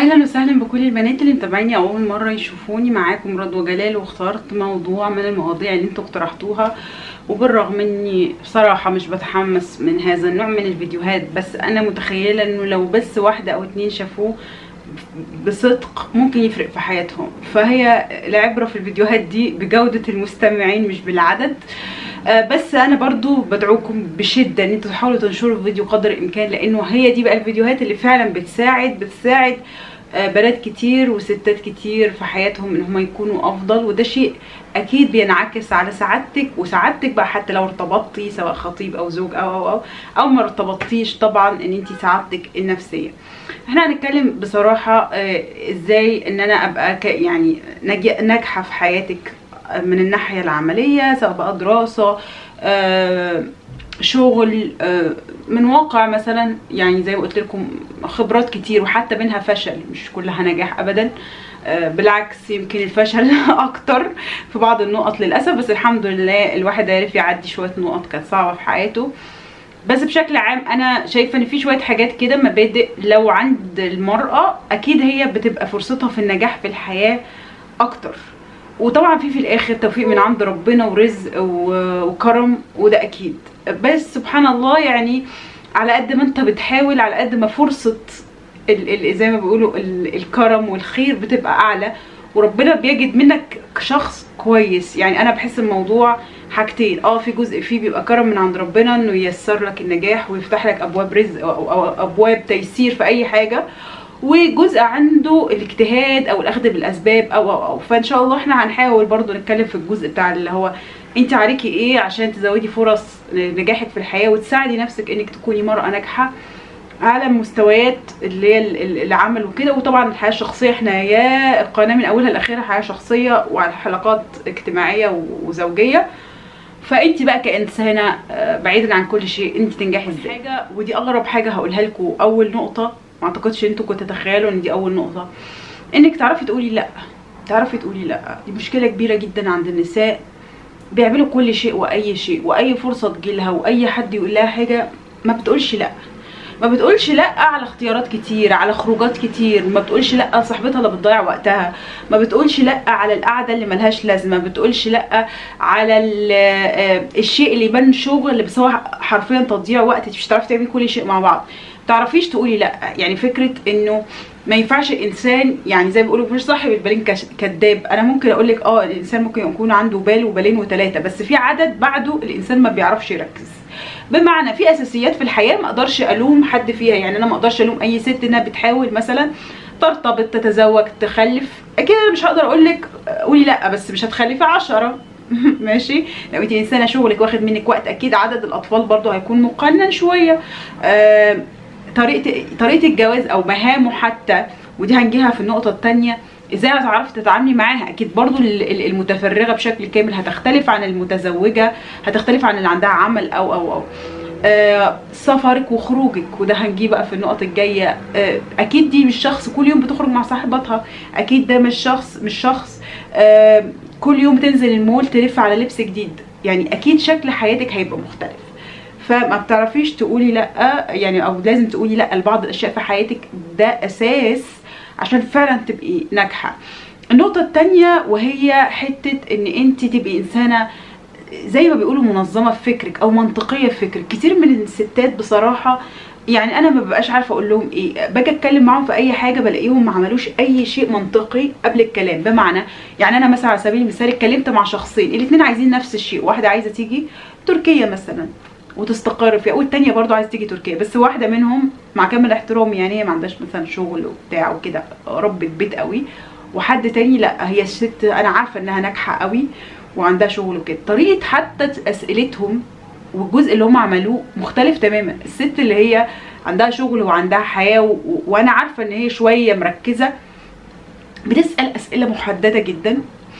اهلا وسهلا بكل البنات اللي متابعيني اول مره يشوفوني معاكم رضوى جلال واخترت موضوع من المواضيع اللي انتوا اقترحتوها وبالرغم اني بصراحه مش بتحمس من هذا النوع من الفيديوهات بس انا متخيله انه لو بس واحده او اتنين شافوه بصدق ممكن يفرق في حياتهم فهي العبره في الفيديوهات دي بجوده المستمعين مش بالعدد آه، بس انا برضو بدعوكم بشده ان انتوا تحاولوا تنشروا الفيديو قدر الامكان لانه هي دي بقى الفيديوهات اللي فعلا بتساعد بتساعد آه، بنات كتير وستات كتير في حياتهم ان هم يكونوا افضل وده شيء اكيد بينعكس على سعادتك وسعادتك بقى حتى لو ارتبطتي سواء خطيب او زوج او او او او ما ارتبطتيش طبعا ان انت سعادتك النفسيه احنا هنتكلم بصراحه آه، ازاي ان انا ابقى ك- يعني ناجي- ناجحه في حياتك من الناحيه العمليه سواء بقى دراسه آه، شغل آه، من واقع مثلا يعني زي ما قلت لكم خبرات كتير وحتى منها فشل مش كلها نجاح ابدا آه، بالعكس يمكن الفشل اكتر في بعض النقط للاسف بس الحمد لله الواحد عرف يعدي شويه نقط كانت صعبه في حياته بس بشكل عام انا شايفه ان في شويه حاجات كده مبادئ لو عند المراه اكيد هي بتبقى فرصتها في النجاح في الحياه اكتر وطبعا في في الاخر توفيق من عند ربنا ورزق و- وكرم وده اكيد بس سبحان الله يعني على قد ما انت بتحاول على قد ما فرصه ال ال زي ما بيقولوا ال الكرم والخير بتبقى اعلى وربنا بيجد منك شخص كويس يعني انا بحس الموضوع حاجتين اه في جزء فيه بيبقى كرم من عند ربنا انه ييسر لك النجاح ويفتح لك ابواب رزق او, أو ابواب تيسير في اي حاجه وجزء عنده الاجتهاد او الاخذ بالاسباب او او او فان شاء الله احنا هنحاول برضو نتكلم في الجزء بتاع اللي هو انت عليكي ايه عشان تزودي فرص نجاحك في الحياه وتساعدي نفسك انك تكوني مرأة ناجحه على مستويات اللي هي ال- ال- العمل وكده وطبعا الحياه الشخصيه احنا يا القناه من اولها لاخرها حياه شخصيه وعلى حلقات اجتماعيه و- وزوجيه فانت بقى كانسانه آه، بعيدا عن كل شيء انت تنجحي ازاي حاجه ودي اغرب حاجه هقولها لكم اول نقطه ما اعتقدش انتوا كنتوا تتخيلوا ان دي اول نقطه انك تعرفي تقولي لا تعرفي تقولي لا دي مشكله كبيره جدا عند النساء بيعملوا كل شيء واي شيء واي فرصه تجيلها واي حد يقول لها حاجه ما بتقولش لا ما بتقولش لا على اختيارات كتير على خروجات كتير ما بتقولش لا لصاحبتها اللي بتضيع وقتها ما بتقولش لا على القعده اللي ملهاش لازمه ما بتقولش لا على ال- آه، الشيء اللي يبان شغل بس هو حرفيا تضييع وقت انت مش هتعرفي تعملي كل شيء مع بعض تعرفيش تقولي لا يعني فكره انه ما ينفعش انسان يعني زي ما بيقولوا مش صاحب البالين كش- كداب انا ممكن اقول لك اه الانسان ممكن يكون عنده بال وبالين وثلاثه بس في عدد بعده الانسان ما بيعرفش يركز بمعنى في اساسيات في الحياه ما اقدرش الوم حد فيها يعني انا ما اقدرش الوم اي ست انها بتحاول مثلا ترتبط تتزوج تخلف اكيد انا مش هقدر اقول لك قولي لا بس مش هتخلفي عشرة ماشي لو انت انسانه شغلك واخد منك وقت اكيد عدد الاطفال برضو هيكون مقنن شويه آه طريقه طريقه الجواز او مهامه حتى ودي هنجيها في النقطه الثانيه ازاي هتعرفي تتعاملي معاها اكيد برضو ال- ال- المتفرغه بشكل كامل هتختلف عن المتزوجه هتختلف عن اللي عندها عمل او او او آه، سفرك وخروجك وده هنجيه بقى في النقط الجايه آه، اكيد دي مش شخص كل يوم بتخرج مع صاحبتها اكيد ده مش شخص مش شخص آه، كل يوم تنزل المول تلف على لبس جديد يعني اكيد شكل حياتك هيبقى مختلف فما بتعرفيش تقولي لا يعني او لازم تقولي لا لبعض الاشياء في حياتك ده اساس عشان فعلا تبقي ناجحه النقطه الثانيه وهي حته ان انت تبقي انسانه زي ما بيقولوا منظمه في فكرك او منطقيه في فكرك كتير من الستات بصراحه يعني انا ما ببقاش عارفه اقول لهم ايه باجي اتكلم معاهم في اي حاجه بلاقيهم ما عملوش اي شيء منطقي قبل الكلام بمعنى يعني انا مثلا على سبيل المثال اتكلمت مع شخصين الاثنين عايزين نفس الشيء واحده عايزه تيجي تركيا مثلا وتستقر فيها والتانية برضو عايزه تيجي تركيا بس واحده منهم مع كامل احترامي يعني هي ما عندهاش مثلا شغل وبتاع وكده ربة بيت قوي وحد تاني لا هي الست انا عارفه انها ناجحه قوي وعندها شغل وكده طريقه حتى اسئلتهم والجزء اللي هم عملوه مختلف تماما الست اللي هي عندها شغل وعندها حياه و... و- وانا عارفه ان هي شويه مركزه بتسال اسئله محدده جدا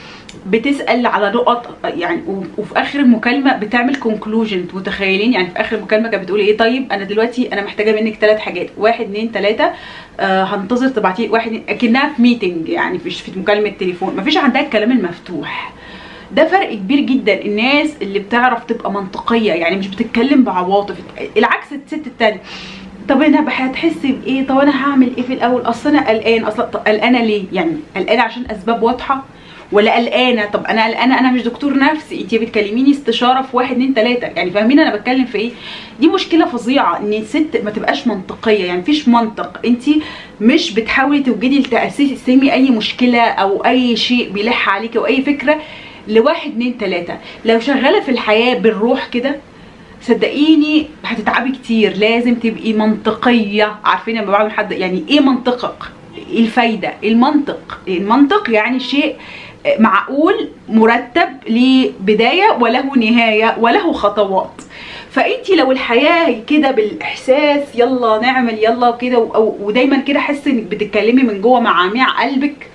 بتسال على نقط يعني و- وفي اخر المكالمه بتعمل كونكلوجن متخيلين يعني في اخر المكالمه كانت بتقول ايه طيب انا دلوقتي انا محتاجه منك ثلاث حاجات واحد اتنين ثلاثه آه هنتظر تبعتي واحد اتنين- اكنها في ميتنج يعني مش في مكالمه تليفون مفيش عندها الكلام المفتوح ده فرق كبير جدا الناس اللي بتعرف تبقى منطقيه يعني مش بتتكلم بعواطف العكس الست التانية طب انا هتحسي بايه طب انا هعمل ايه في الاول اصل انا قلقان اصلا طب قلقانه ليه يعني قلقانه عشان اسباب واضحه ولا قلقانه طب انا قلقانه انا مش دكتور نفسي انت بتكلميني استشاره في واحد اتنين تلاته يعني فاهمين انا بتكلم في ايه دي مشكله فظيعه ان الست ما تبقاش منطقيه يعني مفيش منطق انت مش بتحاولي توجدي لتاسيسي اي مشكله او اي شيء بيلح عليكي او اي فكره لواحد اتنين تلاته لو شغاله في الحياه بالروح كده صدقيني هتتعبي كتير لازم تبقي منطقيه عارفين لما بعمل حد يعني ايه منطقك ايه الفايده المنطق المنطق يعني شيء معقول مرتب لبدايه وله نهايه وله خطوات فانت لو الحياه كده بالاحساس يلا نعمل يلا كده ودايما كده حاسه انك بتتكلمي من جوه معاميع قلبك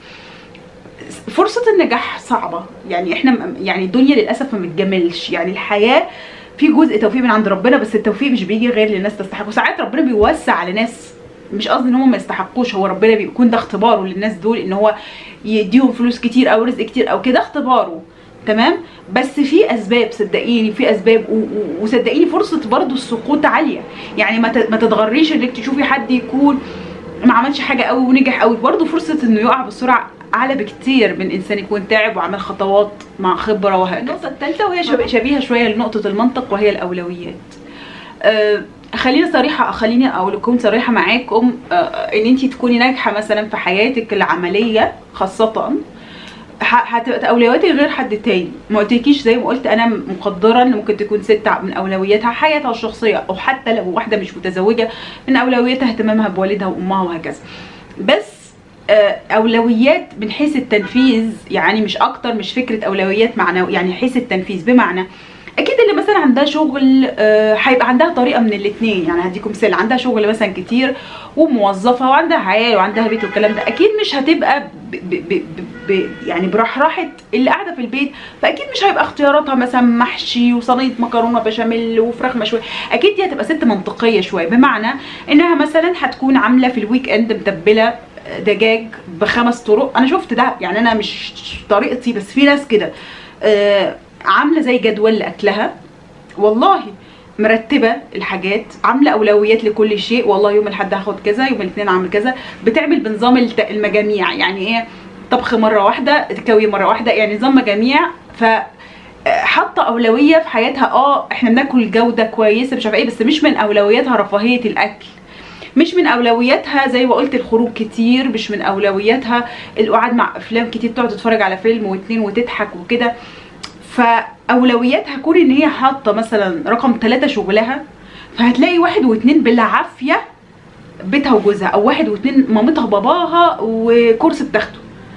فرصه النجاح صعبه يعني احنا يعني الدنيا للاسف ما بتجملش يعني الحياه في جزء توفيق من عند ربنا بس التوفيق مش بيجي غير للناس تستحق وساعات ربنا بيوسع على ناس مش قصدي ان هم ما يستحقوش هو ربنا بيكون ده اختباره للناس دول ان هو يديهم فلوس كتير او رزق كتير او كده اختباره تمام بس في اسباب صدقيني في اسباب وصدقيني فرصه برضو السقوط عاليه يعني ما ما تتغريش انك تشوفي حد يكون ما عملش حاجه قوي ونجح قوي برضو فرصه انه يقع بسرعه اعلى بكتير من انسان يكون تعب وعمل خطوات مع خبره وهكذا النقطه الثالثه وهي شبيهه شويه لنقطه المنطق وهي الاولويات أه خليني صريحه خليني اقول لكم صريحه معاكم أه ان انت تكوني ناجحه مثلا في حياتك العمليه خاصه هتبقى اولوياتي غير حد تاني ما قلتلكيش زي ما قلت انا مقدره ان ممكن تكون ست من اولوياتها حياتها الشخصيه او حتى لو واحده مش متزوجه من اولوياتها اهتمامها بوالدها وامها وهكذا بس اولويات من حيث التنفيذ يعني مش اكتر مش فكره اولويات معنويه يعني حيث التنفيذ بمعنى اكيد اللي مثلا عندها شغل هيبقى عندها طريقه من الاثنين يعني هديكم مثال عندها شغل مثلا كتير وموظفه وعندها عيال وعندها بيت والكلام ده اكيد مش هتبقى ب ب ب ب يعني برحرحه اللي قاعده في البيت فاكيد مش هيبقى اختياراتها مثلا محشي وصينيه مكرونه بشاميل وفراخ مشويه اكيد دي هتبقى ست منطقيه شويه بمعنى انها مثلا هتكون عامله في الويك اند متبله دجاج بخمس طرق انا شفت ده يعني انا مش طريقتي بس في ناس كده آه عامله زي جدول لاكلها والله مرتبه الحاجات عامله اولويات لكل شيء والله يوم الاحد هاخد كذا يوم الاثنين اعمل كذا بتعمل بنظام المجاميع يعني ايه طبخ مره واحده تكوي مره واحده يعني نظام مجاميع ف حاطه اولويه في حياتها اه احنا بناكل جوده كويسه مش عارفه ايه بس مش من اولوياتها رفاهيه الاكل مش من اولوياتها زي ما قلت الخروج كتير مش من اولوياتها القعاد مع افلام كتير تقعد تتفرج على فيلم واتنين وتضحك وكده فاولوياتها كون ان هي حاطه مثلا رقم ثلاثة شغلها فهتلاقي واحد واتنين بالعافيه بيتها وجوزها او واحد واتنين مامتها وباباها وكورس بتاخده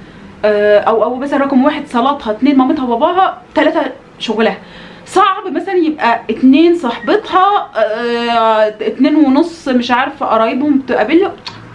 او او مثلا رقم واحد صلاتها اتنين مامتها وباباها ثلاثة شغلها صعب مثلا يبقى اتنين صاحبتها اه اتنين ونص مش عارفه قرايبهم تقابلهم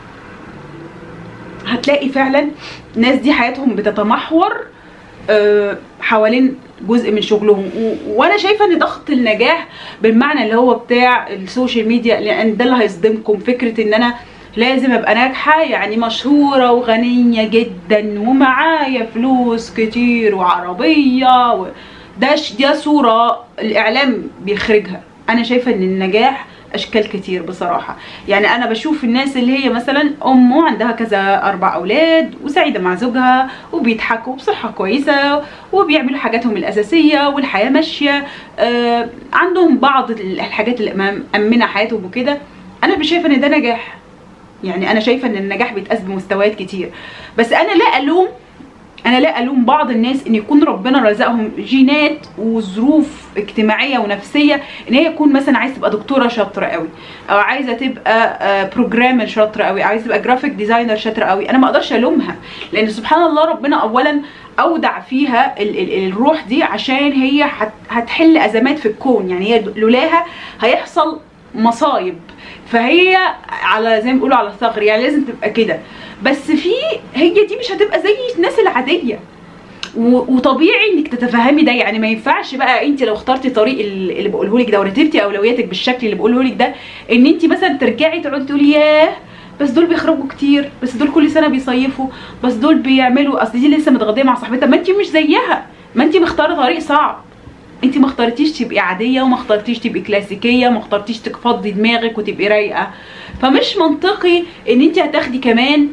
هتلاقي فعلا ناس دي حياتهم بتتمحور اه حوالين جزء من شغلهم وانا شايفه ان ضغط النجاح بالمعنى اللي هو بتاع السوشيال ميديا لان ده اللي هيصدمكم فكره ان انا لازم ابقى ناجحه يعني مشهوره وغنيه جدا ومعايا فلوس كتير وعربيه و... ده ده صوره الاعلام بيخرجها انا شايفه ان النجاح اشكال كتير بصراحه يعني انا بشوف الناس اللي هي مثلا امه عندها كذا اربع اولاد وسعيده مع زوجها وبيضحكوا بصحه كويسه وبيعملوا حاجاتهم الاساسيه والحياه ماشيه آه عندهم بعض الحاجات اللي مأمنه حياتهم وكده انا مش شايفه ان ده نجاح يعني انا شايفه ان النجاح بيتقاس بمستويات كتير بس انا لا الوم انا لا الوم بعض الناس ان يكون ربنا رزقهم جينات وظروف اجتماعيه ونفسيه ان هي تكون مثلا عايزه تبقى دكتوره شاطره قوي او عايزه تبقى بروجرامر شاطره قوي او عايزه تبقى جرافيك ديزاينر شاطره قوي انا ما اقدرش الومها لان سبحان الله ربنا اولا اودع فيها ال ال الروح دي عشان هي هت هتحل ازمات في الكون يعني هي لولاها هيحصل مصايب فهي على زي ما بيقولوا على الثغر يعني لازم تبقى كده بس في هي دي مش هتبقى زي الناس العاديه وطبيعي انك تتفهمي ده يعني ما ينفعش بقى انت لو اخترتي طريق اللي بقوله لك ده ورتبتي اولوياتك بالشكل اللي بقوله لك ده ان انت مثلا ترجعي تقعدي تقولي ياه بس دول بيخرجوا كتير بس دول كل سنه بيصيفوا بس دول بيعملوا اصل دي لسه متغديه مع صاحبتها ما انت مش زيها ما انت مختاره طريق صعب انت ما اخترتيش تبقي عاديه وما اخترتيش تبقي كلاسيكيه ما اخترتيش تفضي دماغك وتبقي رايقه فمش منطقي ان انت هتاخدي كمان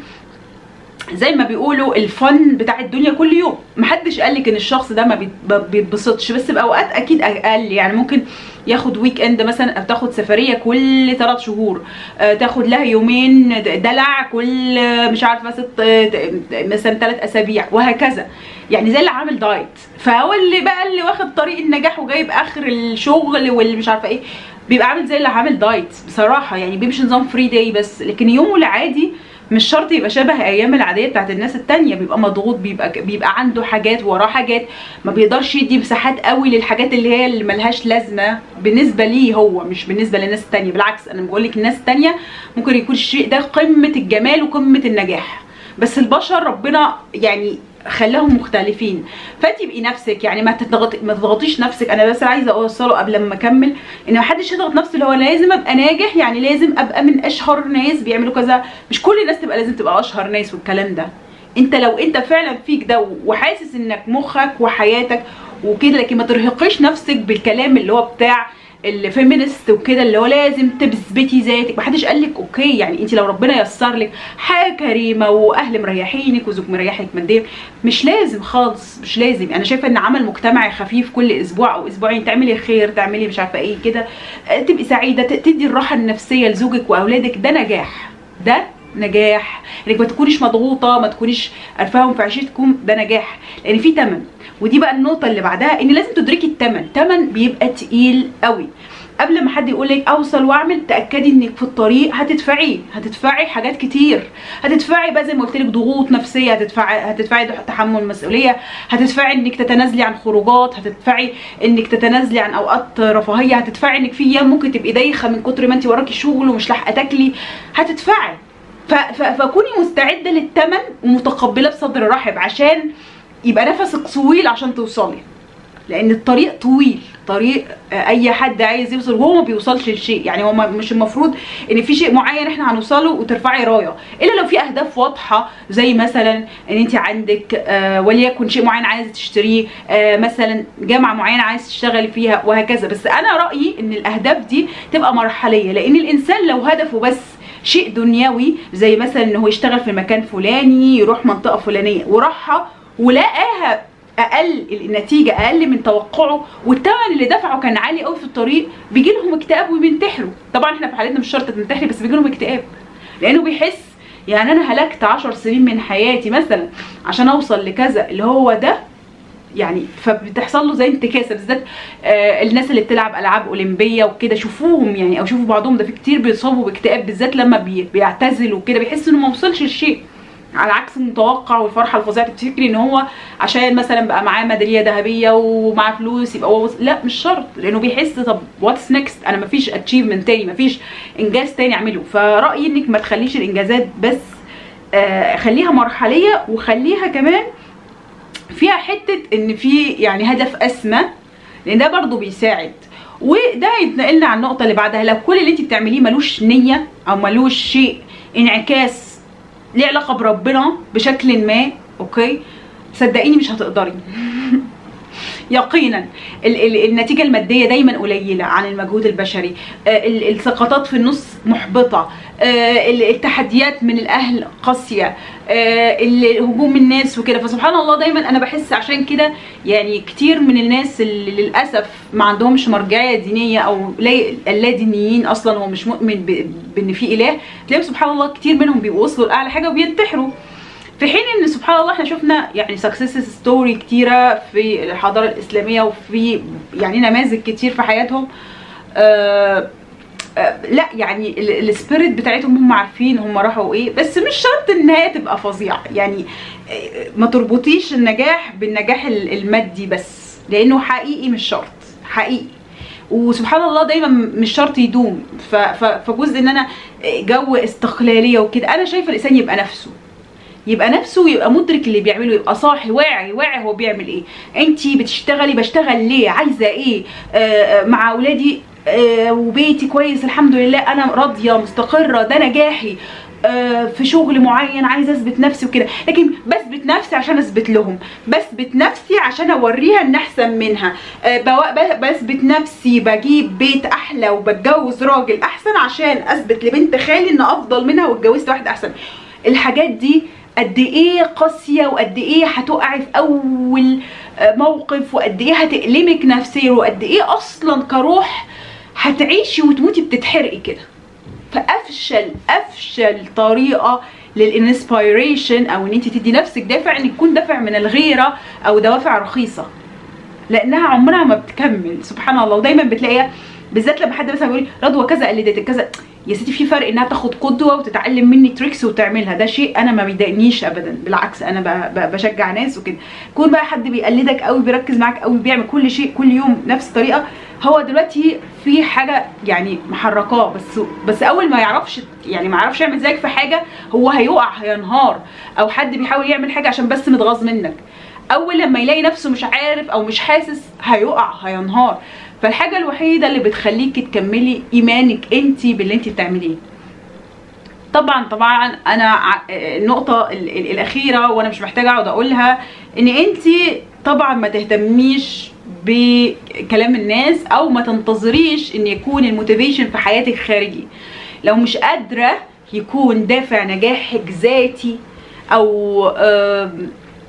زي ما بيقولوا الفن بتاع الدنيا كل يوم محدش قالك ان الشخص ده ما بيت- ما بيتبسطش بس باوقات اكيد اقل يعني ممكن ياخد ويك اند مثلا او تاخد سفريه كل ثلاث شهور آه، تاخد لها يومين د- دلع كل آه، مش عارفه ست آه، مثلا ثلاث اسابيع وهكذا يعني زي اللي عامل دايت فهو اللي بقى اللي واخد طريق النجاح وجايب اخر الشغل واللي مش عارفه ايه بيبقى عامل زي اللي عامل دايت بصراحه يعني بيمشي نظام فري داي بس لكن يومه العادي مش شرط يبقى شبه ايام العاديه بتاعت الناس التانية بيبقى مضغوط بيبقى بيبقى عنده حاجات وراه حاجات ما بيقدرش يدي مساحات قوي للحاجات اللي هي اللي ملهاش لازمه بالنسبه ليه هو مش بالنسبه للناس التانية بالعكس انا بقول لك الناس التانية ممكن يكون الشيء ده قمه الجمال وقمه النجاح بس البشر ربنا يعني خلاهم مختلفين فانت ابقي نفسك يعني ما تضغطي ما تضغطيش نفسك انا بس عايزه اوصله قبل ما اكمل ان ما حدش يضغط نفسه اللي هو أنا لازم ابقى ناجح يعني لازم ابقى من اشهر ناس بيعملوا كذا مش كل الناس تبقى لازم تبقى اشهر ناس والكلام ده انت لو انت فعلا فيك ده وحاسس انك مخك وحياتك وكده لكن ما ترهقيش نفسك بالكلام اللي هو بتاع الفيمينست وكده اللي هو لازم تثبتي ذاتك محدش قال لك اوكي يعني انت لو ربنا يسر لك حياه كريمه واهل مريحينك وزوج مريحك ماديا مش لازم خالص مش لازم انا شايفه ان عمل مجتمعي خفيف كل اسبوع او اسبوعين تعملي خير تعملي مش عارفه ايه كده آه، تبقي سعيده ت- تدي الراحه النفسيه لزوجك واولادك ده نجاح ده نجاح انك ما تكونيش مضغوطه ما تكونيش قرفاهم في عيشتكم ده نجاح لان في تمن ودي بقى النقطه اللي بعدها ان لازم تدركي التمن تمن بيبقى تقيل قوي قبل ما حد يقول لك اوصل واعمل تاكدي انك في الطريق هتدفعيه هتدفعي حاجات كتير هتدفعي بقى زي ما قلت لك ضغوط نفسيه هتدفعي هتدفعي تحمل مسؤوليه هتدفعي انك تتنازلي عن خروجات هتدفعي انك تتنازلي عن اوقات رفاهيه هتدفعي انك في ايام ممكن تبقي دايخه من كتر ما انت وراكي شغل ومش لاحقه تاكلي هتدفعي ف- ف- فكوني مستعده للثمن ومتقبله بصدر رحب عشان يبقى نفسك طويل عشان توصلي لان الطريق طويل طريق آه، اي حد عايز يوصل وهو ما بيوصلش لشيء يعني هو ما- مش المفروض ان في شيء معين احنا هنوصله وترفعي رايه الا لو في اهداف واضحه زي مثلا ان انت عندك آه وليكن شيء معين عايزه تشتريه آه مثلا جامعه معينه عايز تشتغلي فيها وهكذا بس انا رايي ان الاهداف دي تبقى مرحليه لان الانسان لو هدفه بس شيء دنيوي زي مثلا ان هو يشتغل في مكان فلاني يروح منطقه فلانيه وراحها ولقاها اقل النتيجه اقل من توقعه والثمن اللي دفعه كان عالي قوي في الطريق بيجي لهم اكتئاب وبينتحروا طبعا احنا في حالتنا مش شرط تنتحري بس بيجي لهم اكتئاب لانه بيحس يعني انا هلكت عشر سنين من حياتي مثلا عشان اوصل لكذا اللي هو ده يعني فبتحصل له زي انتكاسه بالذات آه الناس اللي بتلعب العاب اولمبيه وكده شوفوهم يعني او شوفوا بعضهم ده في كتير بيصابوا باكتئاب بالذات لما بي بيعتزلوا كده بيحس انه ما وصلش لشيء على عكس المتوقع والفرحه الفظيعه تفتكري ان هو عشان مثلا بقى معاه ميداليه ذهبيه ومعاه فلوس يبقى هو وص- لا مش شرط لانه بيحس طب واتس نيكست انا مفيش اتشيفمنت تاني مفيش انجاز تاني اعمله فرايي انك ما تخليش الانجازات بس آه خليها مرحليه وخليها كمان فيها حته ان في يعني هدف اسمى لان ده برضو بيساعد وده يتنقلنا على النقطه اللي بعدها لو كل اللي انت بتعمليه ملوش نيه او ملوش شيء انعكاس ليه علاقه بربنا بشكل ما اوكي صدقيني مش هتقدري يقينا ال- ال- النتيجه الماديه دايما قليله عن المجهود البشري آه، ال- السقطات في النص محبطه آه، ال- التحديات من الاهل قاسيه آه، ال- هجوم الناس وكده فسبحان الله دايما انا بحس عشان كده يعني كتير من الناس اللي للاسف ما عندهمش مرجعيه دينيه او لا اللا دينيين اصلا هو مش مؤمن ب- بان في اله تلاقيهم سبحان الله كتير منهم بيبقوا وصلوا لاعلى حاجه وبينتحروا في حين ان سبحان الله احنا شفنا يعني سكسس ستوري كتيره في الحضاره الاسلاميه وفي يعني نماذج كتير في حياتهم آه آه لا يعني السبيريت بتاعتهم هم عارفين هم راحوا ايه بس مش شرط النهايه تبقى فظيعه يعني آه، ما تربطيش النجاح بالنجاح ال- المادي بس لانه حقيقي مش شرط حقيقي وسبحان الله دايما مش شرط يدوم ف- ف- فجزء ان انا جو استقلاليه وكده انا شايفه الانسان يبقى نفسه يبقى نفسه ويبقى مدرك اللي بيعمله يبقى صاحي واعي واعي هو بيعمل ايه انتي بتشتغلي بشتغل ليه عايزه ايه آه آه، مع اولادي آه وبيتي كويس الحمد لله انا راضيه مستقره ده نجاحي آه، في شغل معين عايزه اثبت نفسي وكده لكن بثبت نفسي عشان اثبت لهم بثبت نفسي عشان اوريها ان احسن منها آه، بوا- ب- بثبت نفسي بجيب بيت احلى وبتجوز راجل احسن عشان اثبت لبنت خالي ان افضل منها واتجوزت واحد احسن الحاجات دي قد ايه قاسيه وقد ايه هتقعي في اول آه، موقف وقد ايه هتألمك نفسيا وقد ايه اصلا كروح هتعيشي وتموتي بتتحرقي كده فافشل افشل طريقه للانسبيريشن او ان انت تدي نفسك دافع ان يكون دافع من الغيره او دوافع رخيصه لانها عمرها ما بتكمل سبحان الله ودايما بتلاقيها بالذات لما حد مثلا يقول رضوى كذا قلدتك كذا يا ستي في فرق انها تاخد قدوه وتتعلم مني تريكس وتعملها ده شيء انا ما بيضايقنيش ابدا بالعكس انا ب- ب- بشجع ناس وكده كون بقى حد بيقلدك قوي بيركز معاك قوي بيعمل كل شيء كل يوم نفس الطريقه هو دلوقتي في حاجه يعني محركاه بس بس اول ما يعرفش يعني ما يعرفش يعمل زيك في حاجه هو هيقع هينهار او حد بيحاول يعمل حاجه عشان بس متغاظ منك اول لما يلاقي نفسه مش عارف او مش حاسس هيقع هينهار فالحاجه الوحيده اللي بتخليكي تكملي ايمانك انت باللي انت بتعمليه طبعا طبعا انا ع- النقطه ال- ال- الاخيره وانا مش محتاجه اقعد اقولها ان انت طبعا ما تهتميش بكلام الناس او ما تنتظريش ان يكون الموتيفيشن في حياتك خارجي لو مش قادره يكون دافع نجاحك ذاتي او آم،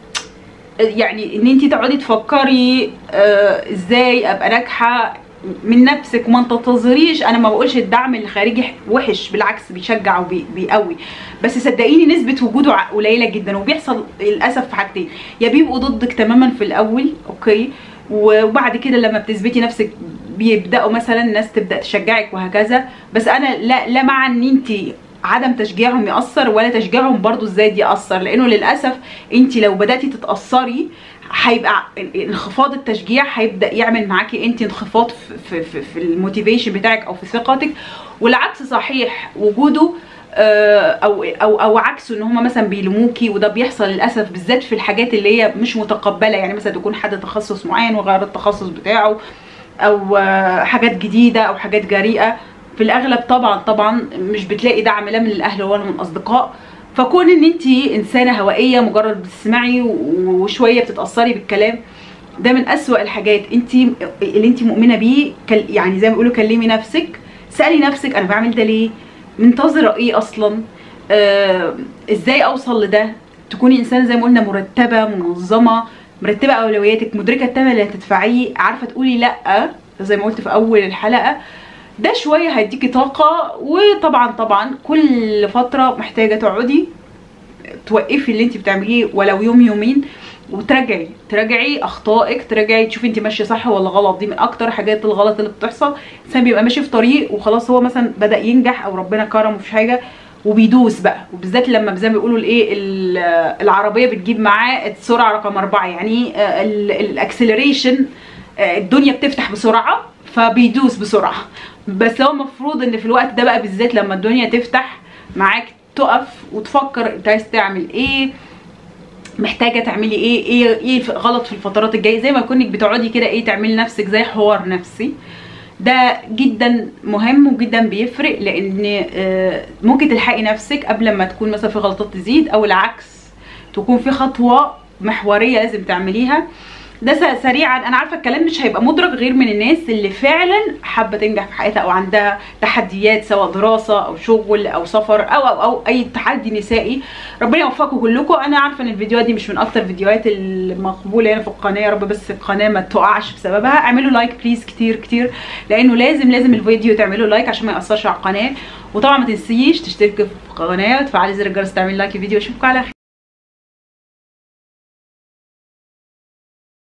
يعني ان انت تقعدي تفكري آه ازاي ابقى ناجحه من نفسك وما تنتظريش انا ما بقولش الدعم الخارجي وحش بالعكس بيشجع وبيقوي بس صدقيني نسبه وجوده ع- قليله جدا وبيحصل للاسف في حاجتين يا بيبقوا ضدك تماما في الاول اوكي وبعد كده لما بتثبتي نفسك بيبداوا مثلا الناس تبدا تشجعك وهكذا بس انا لا لا مع ان انت عدم تشجيعهم يأثر ولا تشجيعهم برضو ازاي دي يأثر لانه للأسف انت لو بدأتي تتأثري هيبقى انخفاض التشجيع هيبدأ يعمل معاكي انت انخفاض في, في, في, في الموتيفيشن بتاعك او في ثقتك والعكس صحيح وجوده آه، او او او عكسه ان هم مثلا بيلوموكي وده بيحصل للاسف بالذات في الحاجات اللي هي مش متقبله يعني مثلا تكون حد تخصص معين وغير التخصص بتاعه او آه، حاجات جديده او حاجات جريئه في الاغلب طبعا طبعا مش بتلاقي دعم لا من الاهل ولا من الاصدقاء فكون ان انت انسانه هوائيه مجرد بتسمعي و- وشويه بتتاثري بالكلام ده من اسوأ الحاجات انت اللي انت مؤمنه بيه كل- يعني زي ما بيقولوا كلمي نفسك سالي نفسك انا بعمل ده ليه منتظره ايه اصلا آه ازاي اوصل لده تكوني انسانه زي ما قلنا مرتبه منظمه مرتبه اولوياتك مدركه الثمن اللي هتدفعيه عارفه تقولي لا زي ما قلت في اول الحلقه ده شويه هيديكي طاقه وطبعا طبعا كل فتره محتاجه تقعدي توقفي اللي انت بتعمليه ولو يوم يومين وتراجعي تراجعي اخطائك تراجعي تشوفي انت ماشيه صح ولا غلط دي من اكتر حاجات الغلط اللي بتحصل الانسان بيبقى ماشي في طريق وخلاص هو مثلا بدا ينجح او ربنا كرمه في حاجه وبيدوس بقى وبالذات لما زي ما بيقولوا الايه ال- العربيه بتجيب معاه السرعه رقم أربعة يعني الاكسلريشن الدنيا بتفتح بسرعه فبيدوس بسرعه بس هو المفروض ان في الوقت ده بقى بالذات لما الدنيا تفتح معاك تقف وتفكر انت عايز تعمل ايه محتاجه تعملي ايه ايه ايه في- غلط في الفترات الجايه زي ما كونك بتقعدي كده ايه تعملي نفسك زي حوار نفسي ده جدا مهم وجدا بيفرق لان آه، ممكن تلحقي نفسك قبل ما تكون مثلا في غلطات تزيد او العكس تكون في خطوه محوريه لازم تعمليها ده س- سريعا انا عارفه الكلام مش هيبقى مدرك غير من الناس اللي فعلا حابه تنجح في حياتها او عندها تحديات سواء دراسه او شغل او سفر او او او اي تحدي نسائي ربنا يوفقكم كلكم انا عارفه ان الفيديوهات دي مش من اكتر الفيديوهات المقبوله هنا في القناه يا رب بس القناه ما تقعش بسببها اعملوا لايك بليز كتير كتير لانه لازم لازم الفيديو تعملوا لايك عشان ما ياثرش على القناه وطبعا ما تنسيش تشتركي في القناه وتفعلي زر الجرس تعملي لايك الفيديو اشوفكم على خير